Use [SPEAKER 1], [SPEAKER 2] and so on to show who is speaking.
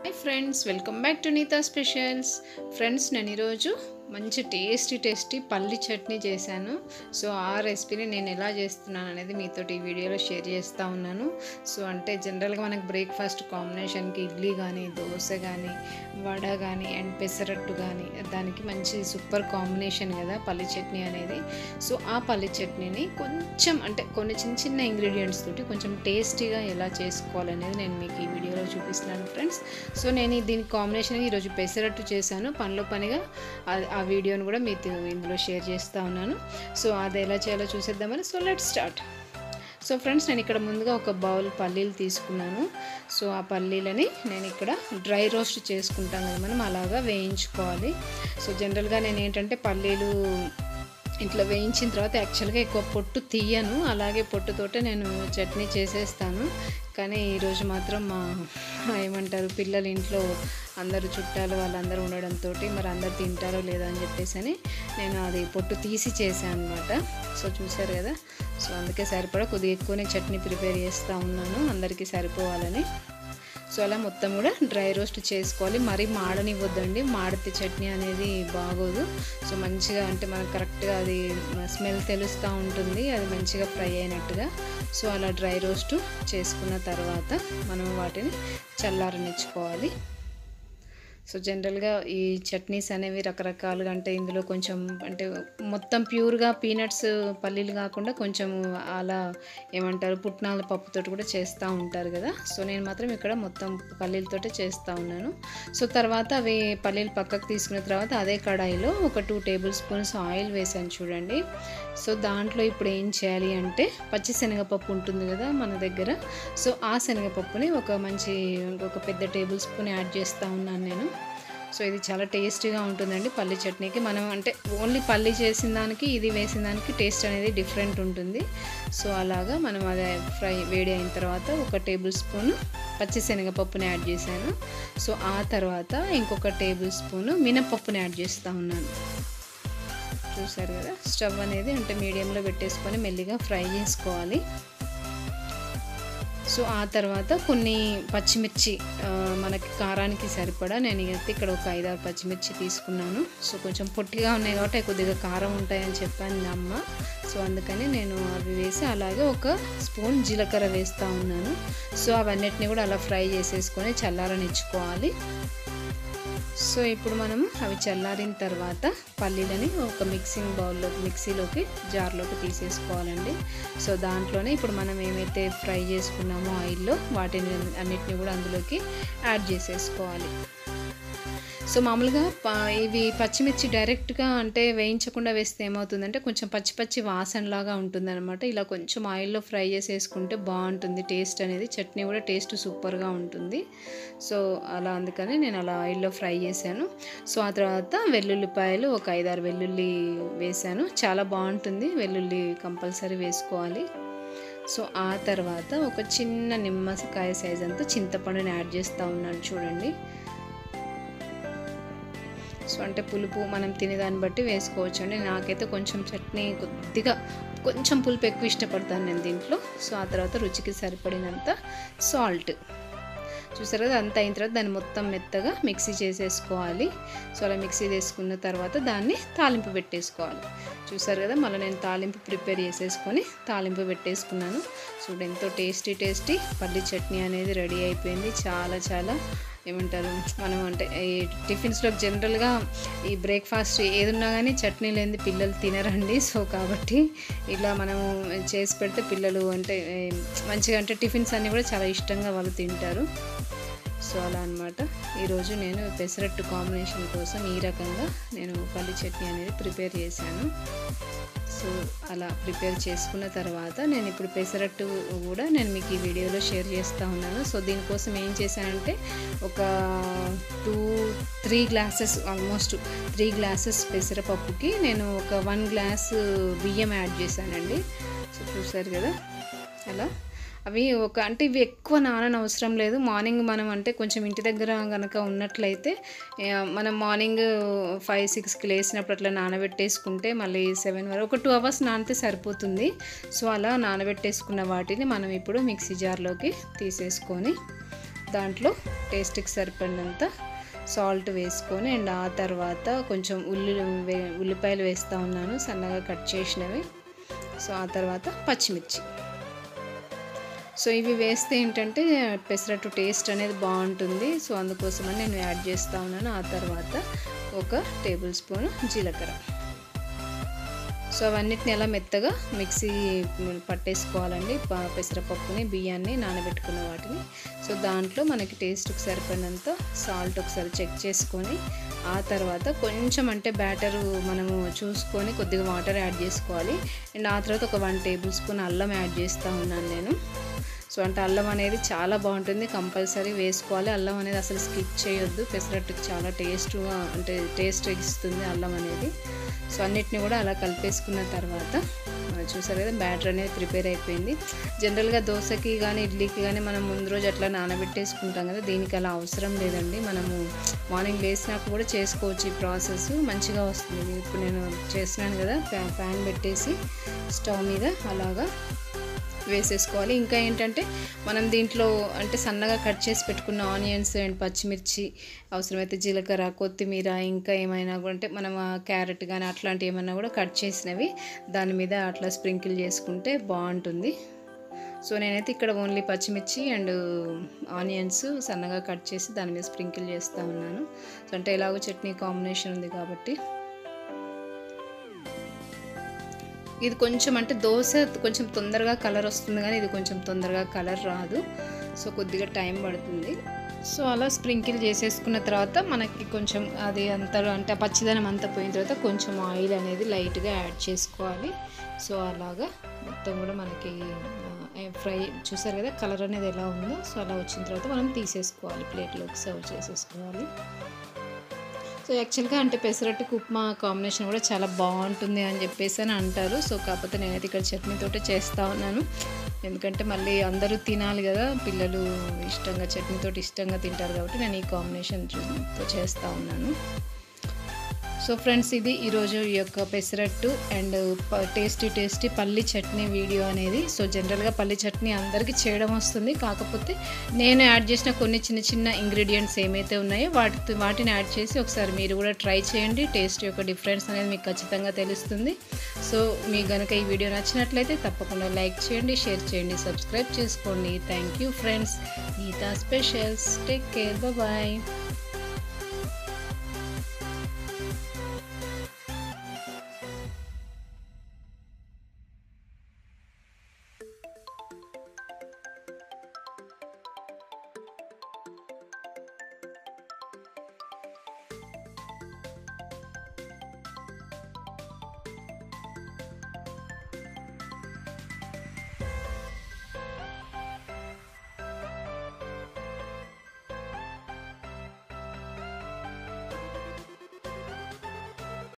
[SPEAKER 1] hi friends welcome back to Neeta specials friends నేను ఈరోజు మంచి టేస్టీ టేస్టీ పల్లి చట్నీ చేశాను సో ఆ రెసిపీని నేను ఎలా చేస్తున్నాను అనేది మీతో ఈ వీడియోలో షేర్ చేస్తూ ఉన్నాను సో అంటే జనరల్గా మనకు బ్రేక్ఫాస్ట్ కాంబినేషన్కి ఇడ్లీ కానీ దోశ కానీ వడ కానీ అండ్ పెసరట్టు కానీ దానికి మంచి సూపర్ కాంబినేషన్ కదా పల్లి చట్నీ అనేది సో ఆ పల్లి చట్నీని కొంచెం అంటే కొన్ని చిన్న చిన్న ఇంగ్రీడియంట్స్ తోటి కొంచెం టేస్టీగా ఎలా చేసుకోవాలనేది నేను మీకు ఈ వీడియోలో చూపిస్తున్నాను ఫ్రెండ్స్ సో నేను ఈ దీని కాంబినేషన్ ఈరోజు పెసరట్టు చేశాను పనిలో పనిగా ఆ- ఆ వీడియోని కూడా మీతో ఇందులో షేర్ చేస్తూ ఉన్నాను సో అది ఎలా చేయాలో చూసేద్దామని so let start so friends నేను ఇక్కడ ముందుగా ఒక బౌల్ పల్లీలు తీసుకున్నాను సో ఆ పల్లీలని నేను ఇక్కడ డ్రై రోస్ట్ చేసుకుంటాం కదా మనం అలాగా వేయించుకోవాలి సో జనరల్గా నేను ఏంటంటే పల్లీలు ఇట్లా వేయించిన తర్వాత యాక్చువల్గా ఎక్కువ పొట్టు తీయను అలాగే పొట్టుతోటే నేను చట్నీ చేసేస్తాను కానీ ఈరోజు మాత్రం మా ఏమంటారు పిల్లలు ఇంట్లో అందరు చుట్టాలు వాళ్ళందరూ ఉండడంతో మరి అందరు తింటారో లేదో అని చెప్పేసి అని నేను అది పొట్టు తీసి చేశాను అనమాట సో చూసారు కదా సో అందుకే సరిపడా కొద్దిగా ఎక్కువనే చట్నీ ప్రిపేర్ చేస్తూ ఉన్నాను అందరికీ సరిపోవాలని సో అలా మొత్తం కూడా డ్రై రోస్ట్ చేసుకోవాలి మరీ మాడనివ్వద్దండి మాడితే చట్నీ అనేది బాగోదు సో మంచిగా అంటే మనకు కరెక్ట్గా అది స్మెల్ తెలుస్తూ ఉంటుంది అది మంచిగా ఫ్రై అయినట్టుగా సో అలా డ్రై రోస్ట్ చేసుకున్న తర్వాత మనం వాటిని చల్లారనిచ్చుకోవాలి సో జనరల్గా ఈ చట్నీస్ అనేవి రకరకాలుగా అంటే ఇందులో కొంచెం అంటే మొత్తం ప్యూర్గా పీనట్స్ పల్లీలు కాకుండా కొంచెం అలా ఏమంటారు పుట్నాల పప్పుతోటి కూడా చేస్తూ ఉంటారు కదా సో నేను మాత్రం ఇక్కడ మొత్తం పల్లీలతోటే చేస్తూ ఉన్నాను సో తర్వాత అవి పల్లీలు పక్కకు తీసుకున్న తర్వాత అదే కడాయిలో ఒక టూ టేబుల్ స్పూన్స్ ఆయిల్ వేసాను చూడండి సో దాంట్లో ఇప్పుడు ఏం చేయాలి అంటే పచ్చి శనగపప్పు ఉంటుంది కదా మన దగ్గర సో ఆ శనగపప్పుని ఒక మంచి ఒక పెద్ద టేబుల్ స్పూన్ యాడ్ చేస్తూ ఉన్నాను నేను సో ఇది చాలా టేస్టీగా ఉంటుందండి పల్లి చట్నీకి మనం అంటే ఓన్లీ పల్లి చేసిన దానికి ఇది వేసిన దానికి టేస్ట్ అనేది డిఫరెంట్ ఉంటుంది సో అలాగా మనం అది ఫ్రై వేడి అయిన తర్వాత ఒక టేబుల్ స్పూన్ పచ్చి శనగపప్పుని యాడ్ చేశాను సో ఆ తర్వాత ఇంకొక టేబుల్ స్పూన్ మినపప్పుని యాడ్ చేస్తూ ఉన్నాను చూసారు కదా స్టవ్ అనేది అంటే మీడియంలో పెట్టేసుకొని మెల్లిగా ఫ్రై చేసుకోవాలి సో ఆ తర్వాత కొన్ని పచ్చిమిర్చి ఆ, మనకి కారానికి సరిపడా నేను అయితే ఇక్కడ ఒక ఐదారు పచ్చిమిర్చి తీసుకున్నాను సో కొంచెం పొట్టిగా ఉన్నాయి కాబట్టి అవి కొద్దిగా కారం ఉంటాయని చెప్పాను నా అమ్మ సో అందుకని నేను అవి వేసి అలాగే ఒక స్పూన్ జీలకర్ర వేస్తూ ఉన్నాను సో అవన్నిటిని కూడా అలా ఫ్రై చేసేసుకొని చల్లారనిచ్చుకోవాలి సో ఇప్పుడు మనము అవి చల్లారిన తర్వాత పల్లీలని ఒక మిక్సింగ్ బౌల్లో మిక్సీలోకి జార్లోకి తీసేసుకోవాలండి సో దాంట్లోనే ఇప్పుడు మనం ఏమైతే ఫ్రై చేసుకున్నామో ఆయిల్లో వాటిని అన్నిటిని కూడా అందులోకి యాడ్ చేసేసుకోవాలి సో మామూలుగా ప- ఇవి పచ్చిమిర్చి డైరెక్ట్గా అంటే వేయించకుండా వేస్తే ఏమవుతుందంటే కొంచెం పచ్చి పచ్చి వాసనలాగా ఉంటుందన్నమాట ఇలా కొంచెం ఆయిల్లో ఫ్రై చేసేసుకుంటే బాగుంటుంది టేస్ట్ అనేది చట్నీ కూడా టేస్ట్ సూపర్గా ఉంటుంది సో అలా అందుకని నేను అలా ఆయిల్లో ఫ్రై చేశాను సో ఆ తర్వాత వెల్లుల్లిపాయలు ఒక ఐదారు వెల్లుల్లి వేశాను చాలా బాగుంటుంది వెల్లుల్లి కంపల్సరీ వేసుకోవాలి సో ఆ తర్వాత ఒక చిన్న నిమ్మకాయ సైజ్ అంతా చింతపండుని యాడ్ చేస్తూ ఉన్నాను చూడండి సో అంటే పులుపు మనం తినేదాన్ని బట్టి వేసుకోవచ్చు అండి నాకైతే కొంచెం చట్నీ కొద్దిగా కొంచెం పులుపు ఎక్కువ ఇష్టపడతాను నేను దీంట్లో సో ఆ తర్వాత రుచికి సరిపడినంత సాల్ట్ చూసారు కదా అంత అయిన తర్వాత దాన్ని మొత్తం మెత్తగా మిక్సీ చేసేసుకోవాలి సో అలా మిక్సీ చేసుకున్న తర్వాత దాన్ని తాలింపు పెట్టేసుకోవాలి చూసారు కదా మళ్ళీ నేను తాలింపు ప్రిపేర్ చేసేసుకొని తాలింపు పెట్టేసుకున్నాను చూడండి ఎంతో టేస్టీ టేస్టీ పల్లి చట్నీ అనేది రెడీ అయిపోయింది చాలా చాలా ఏమంటారు మనం అంటే ఈ టిఫిన్స్లో జనరల్గా ఈ బ్రేక్ఫాస్ట్ ఏదున్నా కానీ చట్నీ లేనిది పిల్లలు తినరండి సో కాబట్టి ఇలా మనము చేసి పెడితే పిల్లలు అంటే ఏ, మంచిగా అంటే టిఫిన్స్ అన్నీ కూడా చాలా ఇష్టంగా వాళ్ళు తింటారు సో అలా అనమాట ఈరోజు నేను పెసరట్టు కాంబినేషన్ కోసం ఈ రకంగా నేను పల్లి చట్నీ అనేది ప్రిపేర్ చేశాను సో అలా ప్రిపేర్ చేసుకున్న తర్వాత నేను ఇప్పుడు పెసరట్టు కూడా నేను మీకు ఈ వీడియోలో షేర్ చేస్తూ ఉన్నాను సో దీనికోసం ఏం చేశానంటే ఒక two three glasses almost three glasses పెసరపప్పుకి నేను ఒక వన్ గ్లాస్ బియ్యం యాడ్ చేశానండి సో చూసారు కదా అలా అవి ఒక అంటే ఇవి ఎక్కువ నానని అవసరం లేదు మార్నింగ్ మనం అంటే కొంచెం ఇంటి దగ్గర కనుక ఉన్నట్లయితే ఆ, మనం మార్నింగ్ ఫైవ్ సిక్స్కి లేసినప్పుడు అట్లా నానబెట్టేసుకుంటే మళ్ళీ సెవెన్ వరకు ఒక టూ అవర్స్ నానితే సరిపోతుంది సో అలా నానబెట్టేసుకున్న వాటిని మనం ఇప్పుడు మిక్సీ జార్లోకి తీసేసుకొని దాంట్లో టేస్ట్కి సరిపడినంత సాల్ట్ వేసుకొని అండ్ ఆ తర్వాత కొంచెం ఉల్లి వే- ఉల్లిపాయలు వేస్తూ ఉన్నాను సన్నగా కట్ చేసినవి సో ఆ తర్వాత పచ్చిమిర్చి సో ఇవి వేస్తే ఏంటంటే పెసరట్టు టేస్ట్ అనేది బాగుంటుంది సో అందుకోసమని నేను యాడ్ చేస్తూ ఉన్నాను ఆ తర్వాత ఒక టేబుల్ స్పూన్ జీలకర్ర సో అవన్నిటిని ఎలా మెత్తగా మిక్సీ పట్టేసుకోవాలండి ప- పెసరపప్పుని బియ్యాన్ని నానబెట్టుకున్న వాటిని సో దాంట్లో మనకి టేస్ట్కి సరిపడినంత సాల్ట్ ఒకసారి చెక్ చేసుకొని ఆ తర్వాత కొంచెం అంటే బ్యాటర్ మనము చూసుకొని కొద్దిగా వాటర్ యాడ్ చేసుకోవాలి అండ్ ఆ తర్వాత ఒక వన్ టేబుల్ స్పూన్ అల్లం యాడ్ చేస్తూ ఉన్నాను నేను సో అంటే అల్లం అనేది చాలా బాగుంటుంది కంపల్సరీ వేసుకోవాలి అల్లం అనేది అసలు స్కిప్ చేయొద్దు పెసరట్టుకి చాలా టేస్ట్గా అంటే టేస్ట్ ఇస్తుంది అల్లం అనేది సో అన్నిటిని కూడా అలా కలిపేసుకున్న తర్వాత ఆ, చూసారు కదా బ్యాటర్ అనేది ప్రిపేర్ అయిపోయింది జనరల్గా దోశకి కానీ ఇడ్లీకి కానీ మనం ముందు రోజు అట్లా నానబెట్టేసుకుంటాం కదా దీనికి అలా అవసరం లేదండి మనము మార్నింగ్ లేసినాక కూడా చేసుకోవచ్చు ఈ ప్రాసెస్ మంచిగా వస్తుంది ఇప్పుడు నేను చేస్తున్నాను కదా ప్యా- ప్యాన్ పెట్టేసి స్టవ్ మీద అలాగా వేసేసుకోవాలి ఇంకా ఏంటంటే మనం దీంట్లో అంటే సన్నగా కట్ చేసి పెట్టుకున్న ఆనియన్స్ అండ్ పచ్చిమిర్చి అవసరమైతే జీలకర్ర కొత్తిమీర ఇంకా ఏమైనా కూడా అంటే మనం ఆ క్యారెట్ కానీ అట్లాంటివి ఏమైనా కూడా కట్ చేసినవి దాని మీద అట్లా స్ప్రింకిల్ చేసుకుంటే బాగుంటుంది సో నేనైతే ఇక్కడ ఓన్లీ పచ్చిమిర్చి అండ్ ఆనియన్స్ సన్నగా కట్ చేసి దాని మీద స్ప్రింకిల్ చేస్తూ ఉన్నాను సో అంటే ఎలాగో చట్నీ కాంబినేషన్ ఉంది కాబట్టి ఇది కొంచెం అంటే దోశ కొంచెం తొందరగా కలర్ వస్తుంది కానీ ఇది కొంచెం తొందరగా కలర్ రాదు సో కొద్దిగా టైం పడుతుంది సో అలా స్ప్రింకిల్ చేసేసుకున్న తర్వాత మనకి కొంచెం అది అంతా అంటే ఆ పచ్చిదనం అంతా పోయిన తర్వాత కొంచెం ఆయిల్ అనేది లైట్గా యాడ్ చేసుకోవాలి సో అలాగా మొత్తం కూడా మనకి ఆ, ఫ్రై చూసారు కదా కలర్ అనేది ఎలా ఉందో సో అలా వచ్చిన తర్వాత మనం తీసేసుకోవాలి ప్లేట్లోకి సర్వ్ చేసేసుకోవాలి సో యాక్చువల్గా అంటే పెసరట్టుకు ఉప్మా కాంబినేషన్ కూడా చాలా బాగుంటుంది అని చెప్పేసి అని అంటారు సో కాకపోతే నేనైతే ఇక్కడ చట్నీతోటే చేస్తూ ఉన్నాను ఎందుకంటే మళ్ళీ అందరూ తినాలి కదా పిల్లలు ఇష్టంగా చట్నీతోటి ఇష్టంగా తింటారు కాబట్టి నేను ఈ కాంబినేషన్తో చేస్తూ ఉన్నాను సో ఫ్రెండ్స్ ఇది ఈరోజు ఈ యొక్క పెసరట్టు అండ్ టేస్టీ టేస్టీ పల్లి చట్నీ వీడియో అనేది సో జనరల్గా పల్లి చట్నీ అందరికీ చేయడం వస్తుంది కాకపోతే నేను యాడ్ చేసిన కొన్ని చిన్న చిన్న ఇంగ్రీడియంట్స్ ఏమైతే ఉన్నాయో వాటి వాటిని యాడ్ చేసి ఒకసారి మీరు కూడా ట్రై చేయండి టేస్ట్ యొక్క డిఫరెన్స్ అనేది మీకు ఖచ్చితంగా తెలుస్తుంది సో మీకు కనుక ఈ వీడియో నచ్చినట్లయితే తప్పకుండా లైక్ చేయండి షేర్ చేయండి సబ్స్క్రైబ్ చేసుకోండి thank you friends Geeta specials take care bye